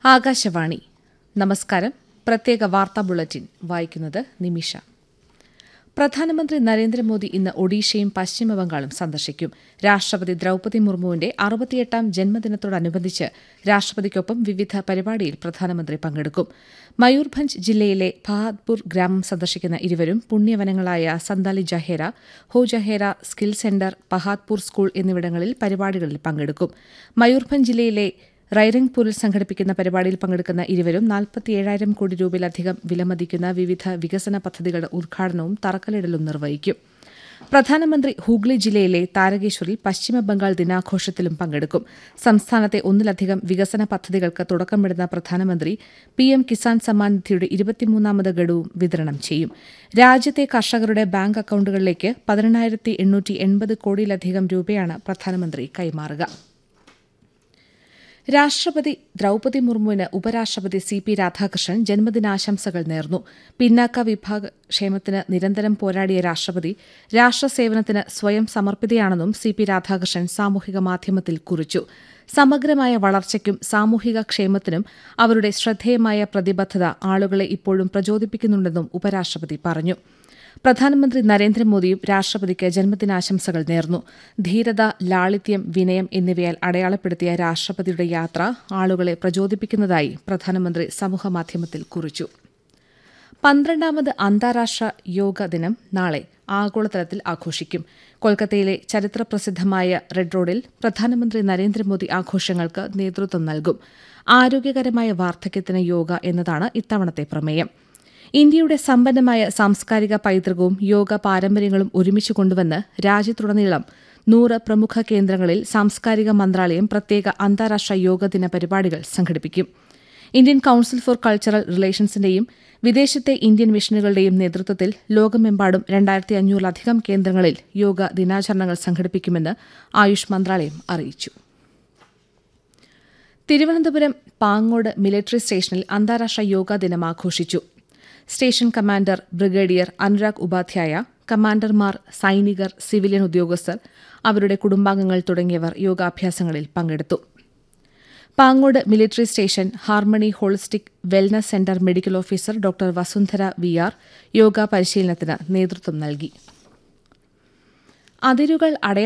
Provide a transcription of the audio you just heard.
ആകാശവാണി നമസ്കാരം പ്രത്യേക വാർത്താ ബുള്ളറ്റിൻ വായിക്കുന്നത് നിമിഷ പ്രധാനമന്ത്രി നരേന്ദ്രമോദി ഇന്ന് ഒഡീഷയും പശ്ചിമബംഗാളും സന്ദർശിക്കും രാഷ്ട്രപതി ദ്രൌപദി മുർമുവിന്റെ അറുപത്തിയെട്ടാം ജന്മദിനത്തോടനുബന്ധിച്ച് രാഷ്ട്രപതിക്കൊപ്പം വിവിധ പരിപാടിയിൽ പ്രധാനമന്ത്രി പങ്കെടുക്കും മയൂർഭഞ്ച് ജില്ലയിലെ ഫഹാദ്പൂർ ഗ്രാമം സന്ദർശിക്കുന്ന ഇരുവരും പുണ്യവനങ്ങളായ Santali Jahera Ho Jahera skill centre Pahadpur school എന്നിവിടങ്ങളിൽ പരിപാടികളിൽ പങ്കെടുക്കും മയൂർഭഞ്ച് ജില്ലയിലെ റൈറംഗ്പൂരിൽ സംഘടിപ്പിക്കുന്ന പരിപാടിയിൽ പങ്കെടുക്കുന്ന ഇരുവരും നാൽപ്പത്തിയേഴായിരം കോടി രൂപയിലധികം വിലമതിക്കുന്ന വിവിധ വികസന പദ്ധതികളുടെ ഉദ്ഘാടനവും തറക്കല്ലിടലും നിർവഹിക്കും പ്രധാനമന്ത്രി ഹൂഗ്ലി ജില്ലയിലെ താരകേശ്വറിൽ പശ്ചിമബംഗാൾ ദിനാഘോഷത്തിലും പങ്കെടുക്കും സംസ്ഥാനത്തെ ഒന്നിലധികം വികസന പദ്ധതികൾക്ക് തുടക്കമിടുന്ന പ്രധാനമന്ത്രി പി എം കിസാൻ സമ്മാൻ നിധിയുടെ ഇരുപത്തിമൂന്നാമത് ഗഡുവും വിതരണം ചെയ്യും രാജ്യത്തെ കർഷകരുടെ ബാങ്ക് അക്കൌണ്ടുകളിലേക്ക് പതിനെണ്ണായിരത്തി എണ്ണൂറ്റി എൺപത് കോടിയിലധികം രൂപയാണ് പ്രധാനമന്ത്രി കൈമാറുക രാഷ്ട്രപതി ദ്രൌപദി മുർമുവിന് ഉപരാഷ്ട്രപതി സി പി രാധാകൃഷ്ണൻ ജന്മദിനാശംസകൾ നേർന്നു പിന്നാക്ക വിഭാഗ ക്ഷേമത്തിന് നിരന്തരം പോരാടിയ രാഷ്ട്രപതി രാഷ്ട്രസേവനത്തിന് സ്വയം സമർപ്പിതയാണെന്നും സി പി രാധാകൃഷ്ണൻ സാമൂഹിക മാധ്യമത്തിൽ കുറിച്ചു സമഗ്രമായ വളർച്ചയ്ക്കും സാമൂഹിക ക്ഷേമത്തിനും അവരുടെ ശ്രദ്ധേയമായ പ്രതിബദ്ധത ആളുകളെ ഇപ്പോഴും പ്രചോദിപ്പിക്കുന്നുണ്ടെന്നും ഉപരാഷ്ട്രപതി പറഞ്ഞു പ്രധാനമന്ത്രി നരേന്ദ്രമോദിയും രാഷ്ട്രപതിക്ക് ജന്മദിനാശംസകൾ നേർന്നു ധീരത ലാളിത്യം വിനയം എന്നിവയാൽ അടയാളപ്പെടുത്തിയ രാഷ്ട്രപതിയുടെ യാത്ര ആളുകളെ പ്രചോദിപ്പിക്കുന്നതായി പ്രധാനമന്ത്രി സമൂഹമാധ്യമത്തിൽ കുറിച്ചു പന്ത്രണ്ടാമത് അന്താരാഷ്ട്ര യോഗ ദിനം നാളെ ആഗോളതലത്തിൽ ആഘോഷിക്കും കൊൽക്കത്തയിലെ ചരിത്രപ്രസിദ്ധമായ റെഡ് റോഡിൽ പ്രധാനമന്ത്രി നരേന്ദ്രമോദി ആഘോഷങ്ങൾക്ക് നേതൃത്വം നൽകും ആരോഗ്യകരമായ വാർദ്ധക്യത്തിന് യോഗ എന്നതാണ് ഇത്തവണത്തെ പ്രമേയം ഇന്ത്യയുടെ സമ്പന്നമായ സാംസ്കാരിക പൈതൃകവും യോഗ പാരമ്പര്യങ്ങളും ഒരുമിച്ച് കൊണ്ടുവന്ന് രാജ്യത്തുടനീളം നൂറ് പ്രമുഖ കേന്ദ്രങ്ങളിൽ സാംസ്കാരിക മന്ത്രാലയം പ്രത്യേക അന്താരാഷ്ട്ര യോഗ ദിന പരിപാടികൾ സംഘടിപ്പിക്കും ഇന്ത്യൻ കൌൺസിൽ ഫോർ കൾച്ചറൽ റിലേഷൻസിന്റെയും വിദേശത്തെ ഇന്ത്യൻ മിഷനുകളുടെയും നേതൃത്വത്തിൽ ലോകമെമ്പാടും രണ്ടായിരത്തി അഞ്ഞൂറിലധികം കേന്ദ്രങ്ങളിൽ യോഗ ദിനാചരണങ്ങൾ സംഘടിപ്പിക്കുമെന്ന് ആയുഷ് മന്ത്രാലയം അറിയിച്ചു തിരുവനന്തപുരം പാങ്ങോട് മിലിറ്ററി സ്റ്റേഷനിൽ അന്താരാഷ്ട്ര യോഗാ ദിനം ആഘോഷിച്ചു station commander brigadier Anurag Upadhyaya കമാൻഡർമാർ സൈനികർ സിവിലിയൻ ഉദ്യോഗസ്ഥർ അവരുടെ കുടുംബാംഗങ്ങൾ തുടങ്ങിയവർ യോഗാഭ്യാസങ്ങളിൽ പങ്കെടുത്തു Pangode military station harmony holistic wellness centre medical officer doctor Vasundhara V R yoga പരിശീലനത്തിന് നേതൃത്വം നൽകി അതിരുകൾ അടയാ